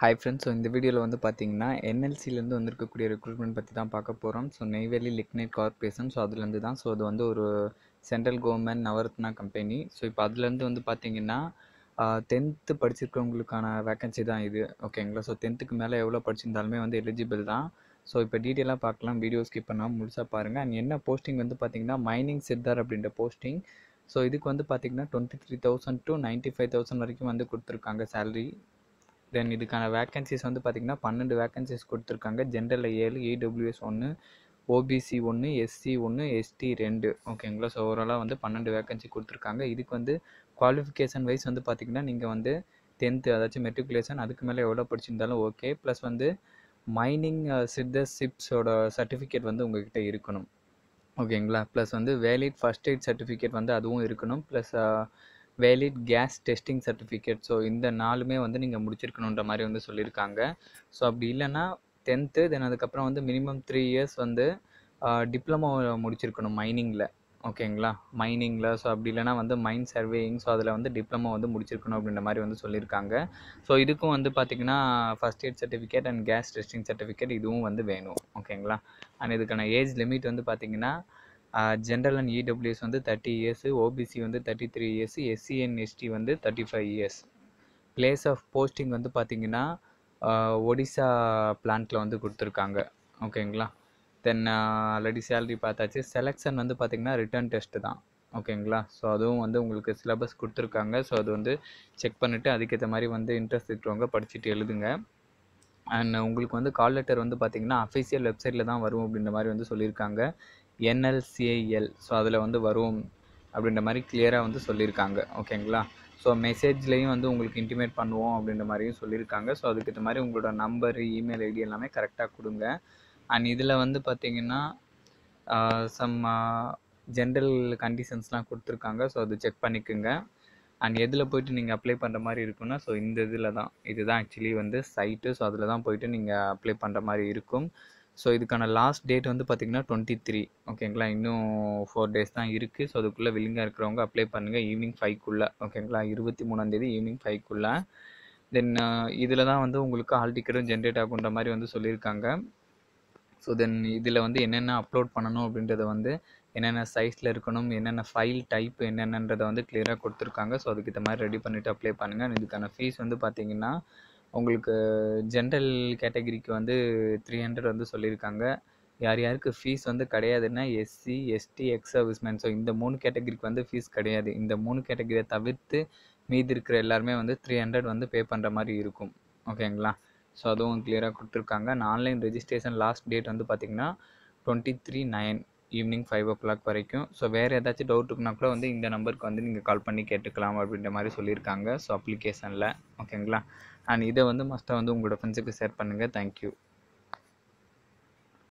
hi friends so இந்த வீடியோவில் வந்து பார்த்தீங்கன்னா என்எல்சிலேருந்து வந்திருக்கக்கூடிய ரெக்ரூட்மெண்ட் பற்றி தான் பார்க்க போகிறோம் so Neyveli lignite corporation so அதுலேருந்து தான் ஸோ அது வந்து ஒரு central government Navratna company so இப்போ அதுலேருந்து வந்து பார்த்தீங்கன்னா டென்த்து படிச்சிருக்கவங்களுக்கான வேக்கன்சி தான் இது ஓகேங்களா ஸோ டென்த்துக்கு மேலே எவ்வளோ படிச்சிருந்தாலுமே வந்து எலிஜிபிள் தான் ஸோ இப்போ டீட்டெயிலாக பார்க்கலாம் வீடியோ ஸ்கிப் பண்ணாமல் முழுசாக பாருங்கள் அண்ட் என்ன போஸ்டிங் வந்து பார்த்தீங்கன்னா மைனிங் சித்தார் அப்படின்ற போஸ்டிங் ஸோ இதுக்கு வந்து பார்த்தீங்கன்னா twenty three thousand to ninety five thousand வரைக்கும் வந்து கொடுத்துருக்காங்க சேலரி தென் இதுக்கான வேக்கன்சிஸ் வந்து பார்த்திங்கன்னா பன்னெண்டு வேக்கன்சிஸ் கொடுத்துருக்காங்க ஜென்ரலில் ஏழு இடபிள்யூஎஸ் ஒன்று ஓபிசி ஒன்று எஸ்சி ஒன்று எஸ்டி ரெண்டு ஓகேங்களா ஸோ ஓவராலாக வந்து பன்னெண்டு வேக்கன்சி கொடுத்துருக்காங்க இதுக்கு வந்து குவாலிஃபிகேஷன் வைஸ் வந்து பார்த்திங்கன்னா நீங்கள் வந்து டென்த்து அதாச்சும் மெட்ரிகுலேஷன் அதுக்கு மேலே எவ்வளோ படிச்சிருந்தாலும் ஓகே ப்ளஸ் வந்து மைனிங் சிப்ஸோட சர்டிஃபிகேட் வந்து உங்ககிட்ட இருக்கணும் ஓகேங்களா ப்ளஸ் வந்து வேலிட் ஃபஸ்ட் எய்ட் சர்டிஃபிகேட் வந்து அதுவும் இருக்கணும் plus valid gas testing certificate so இந்த நாலுமே வந்து நீங்கள் முடிச்சிருக்கணுன்ற மாதிரி வந்து சொல்லியிருக்காங்க ஸோ அப்படி இல்லைன்னா டென்த்து தென் அதுக்கப்புறம் வந்து மினிமம் த்ரீ இயர்ஸ் வந்து டிப்ளமோ முடிச்சிருக்கணும் மைனிங்கில் ஓகேங்களா மைனிங்கில் ஸோ அப்படி இல்லைனா வந்து மைன் சர்வேயிங் ஸோ அதில் வந்து டிப்ளமோ வந்து முடிச்சிருக்கணும் அப்படின்ற மாதிரி வந்து சொல்லியிருக்காங்க ஸோ இதுக்கும் வந்து பார்த்திங்கன்னா first aid certificate and gas testing certificate இதுவும் வந்து வேணும் ஓகேங்களா அண்ட் இதுக்கான ஏஜ் லிமிட் வந்து பார்த்திங்கன்னா ஜென்ரல் அண்ட் இடபிள்யூஎஸ் வந்து தேர்ட்டி இயர்ஸு ஓபிசி வந்து thirty three years SC and ST வந்து thirty five years place of posting வந்து பார்த்திங்கன்னா ஒடிசா பிளான்ட்டில் வந்து கொடுத்துருக்காங்க ஓகேங்களா தென் ஆல்ரெடி சேலரி பார்த்தாச்சு செலெக்ஷன் வந்து பார்த்திங்கன்னா ரிட்டர்ன் டெஸ்ட்டு தான் ஓகேங்களா ஸோ அதுவும் வந்து உங்களுக்கு சிலபஸ் கொடுத்துருக்காங்க ஸோ அது வந்து செக் பண்ணிவிட்டு அதுக்கேற்ற மாதிரி வந்து இன்ட்ரெஸ்ட் இருக்கிறவங்க படிச்சுட்டு எழுதுங்க அண்ட் உங்களுக்கு வந்து கால் லெட்டர் வந்து பார்த்திங்கன்னா அஃபிஷியல் வெப்சைட்டில் தான் வரும் அப்படின்ற மாதிரி வந்து சொல்லியிருக்காங்க என்எல்சிஐஎல் ஸோ அதில் வந்து வரும் அப்படின்ற மாதிரி கிளியராக வந்து சொல்லியிருக்காங்க ஓகேங்களா ஸோ மெசேஜ்லேயும் வந்து உங்களுக்கு இன்டிமேட் பண்ணுவோம் அப்படின்ற மாதிரியும் சொல்லியிருக்காங்க ஸோ அதுக்கேற்ற மாதிரி உங்களோட நம்பர் இமெயில் ஐடி எல்லாமே கரெக்டாக கொடுங்க அண்ட் இதில் வந்து பார்த்திங்கன்னா சம் ஜென்ரல் கண்டிஷன்ஸ்லாம் கொடுத்துருக்காங்க ஸோ அது செக் பண்ணிக்கோங்க அண்ட் எதில் போயிட்டு நீங்கள் அப்ளை பண்ணுற மாதிரி இருக்குன்னா ஸோ இந்த இதில் தான் இதுதான் ஆக்சுவலி வந்து சைட்டு ஸோ அதில் தான் போயிட்டு நீங்கள் அப்ளை பண்ணுற மாதிரி இருக்கும் ஸோ இதுக்கான லாஸ்ட் டேட் வந்து பார்த்திங்கன்னா டுவெண்ட்டி த்ரீ ஓகேங்களா இன்னும் ஃபோர் டேஸ் தான் இருக்குது ஸோ அதுக்குள்ளே வில்லிங்காக இருக்கிறவங்க அப்ளை பண்ணுங்கள் ஈவினிங் ஃபைவ்க்குள்ளே ஓகேங்களா இருபத்தி மூணாந்தேதி ஈவினிங் ஃபைவ்க்குள்ளே தென் இதில் தான் வந்து உங்களுக்கு ஹால் டிக்கெட்டும் ஜென்ரேட் ஆகுன்ற மாதிரி வந்து சொல்லியிருக்காங்க ஸோ தென் இதில் வந்து என்னென்ன அப்லோட் பண்ணணும் அப்படின்றத வந்து என்னென்ன சைஸில் இருக்கணும் என்னென்ன ஃபைல் டைப் என்னென்னன்றதை வந்து கிளியராக கொடுத்துருக்காங்க ஸோ அதுக்கு இந்த மாதிரி ரெடி பண்ணிவிட்டு அப்ளை பண்ணுங்கள் இதுக்கான ஃபீஸ் வந்து பார்த்திங்கன்னா உங்களுக்கு ஜென்ரல் கேட்டகிரிக்கு வந்து த்ரீ ஹண்ட்ரட் வந்து சொல்லியிருக்காங்க யார் யாருக்கு ஃபீஸ் வந்து கிடையாதுன்னா SC ST ex serviceman so இந்த மூணு கேட்டகிரிக்கு வந்து ஃபீஸ் கிடையாது இந்த மூணு கேட்டகிரியை தவிர்த்து மீதி இருக்கிற எல்லாருமே வந்து த்ரீ ஹண்ட்ரட் வந்து பே பண்ணுற மாதிரி இருக்கும் ஓகேங்களா ஸோ அதுவும் கிளியராக கொடுத்துருக்காங்க நான் ஆன்லைன் ரெஜிஸ்ட்ரேஷன் லாஸ்ட் டேட் வந்து பார்த்திங்கன்னா twenty three nine evening five o'clock வரைக்கும் ஸோ வேறு ஏதாச்சும் டவுட் இருக்குன்னா கூட வந்து இந்த நம்பருக்கு வந்து நீங்கள் கால் பண்ணி கேட்டுக்கலாம் அப்படின்ற மாதிரி சொல்லியிருக்காங்க ஸோ அப்ளிகேஷனில் ஓகேங்களா அண்ட் இதை வந்து மஸ்ட்டாக வந்து உங்களோட ஃப்ரெண்ட்ஸுக்கு ஷேர் பண்ணுங்கள் தேங்க்யூ